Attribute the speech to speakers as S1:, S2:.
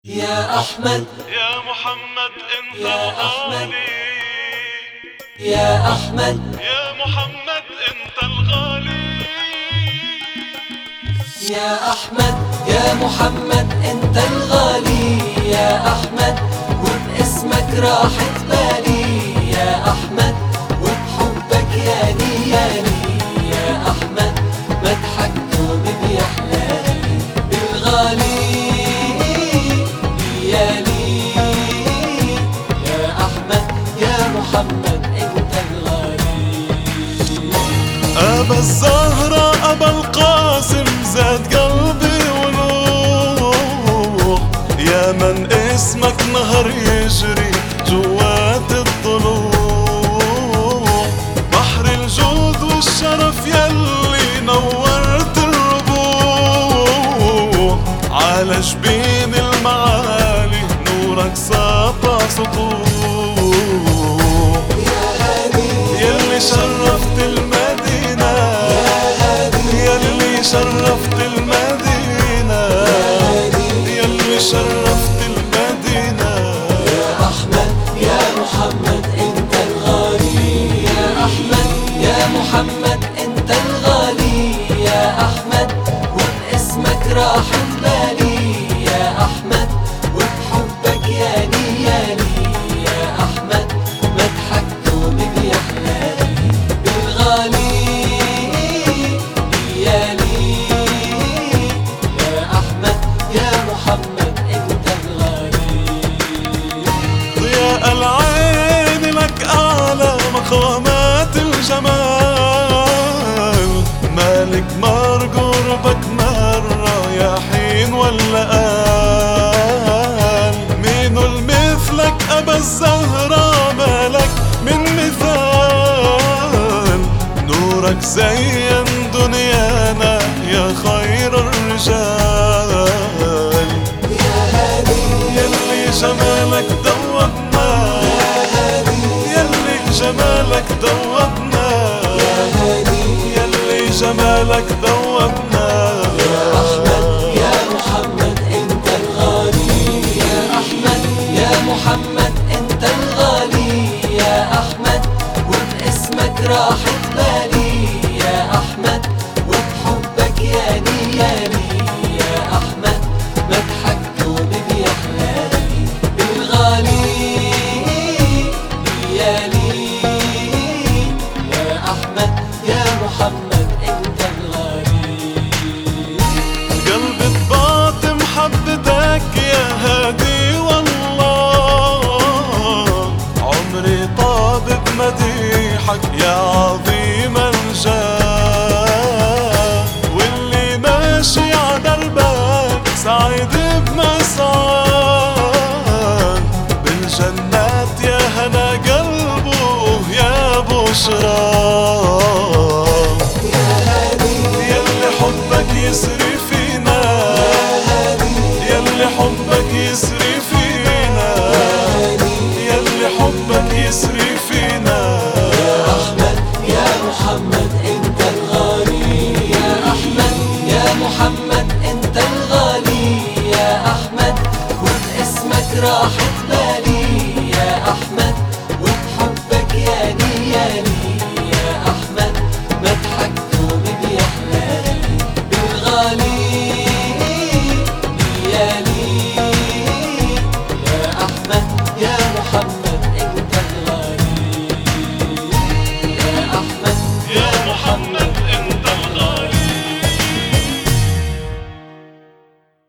S1: يا أحمد
S2: يا محمد انت
S1: يا أحمد.
S2: الغالي
S1: يا أحمد
S2: يا محمد انت الغالي
S1: يا أحمد يا محمد أنت الغالي يا أحمد وباسمك راحت بالي يا أحمد وبحبك ياني ياني يا أحمد مدحك دوم بيحلالي بالغالي ليالي يا أحمد يا محمد أنت الغالي
S2: أبا الزهرة أبا القاسم زاد قلبي ونوح يا من اسمك نهر يجري جوات الضلوع بحر الجود والشرف يلي نورت الربوع على جبين المعالي نورك ساطع سطوع يلي شرفت المدينة يلي شرفت المدينة يلي شرفت المدينة
S1: يا أحمد يا محمد أنت الغالي يا أحمد يا محمد أنت الغالي يا أحمد وباسمك راحت بالي يا أحمد وبحبك ياني ياني يا أحمد مدحك دوم بيحلالي بالغالي ليالي يا أحمد يا محمد أنت الغالي
S2: ضياء العين لك أعلى مقامات الجمال مالك مر قربك مرة يا حين ولا قال مين المثلك أبا الزهرة مالك من مثال نورك زين دنيانا يا خير الرجال يلي جمالك دوبنا يلي جمالك دوبنا يلي جمالك دوبنا
S1: يا أحمد يا محمد أنت الغالي يا أحمد يا محمد أنت الغالي يا أحمد وباسمك راحت بالي يا أحمد وبحبك ياني ياني يا أحمد مدحك دوم بيحلالي بالغالي ليالي يا أحمد يا محمد أنت الغالي
S2: قلبي الباطن محبتك يا هادي والله عمري طاب بمديحك يا عظيم الجاه واللي ماشي على دربك سعيد بمسعاك بالجنات يا هنا قلبه يا بشرى يلي حبك يسري فينا يلي حبك يسري فينا يلي حبك يسري فينا
S1: أحمد يا محمد أنت الغالي يا أحمد يا محمد أنت الغالي يا أحمد وباسمك راحت بالي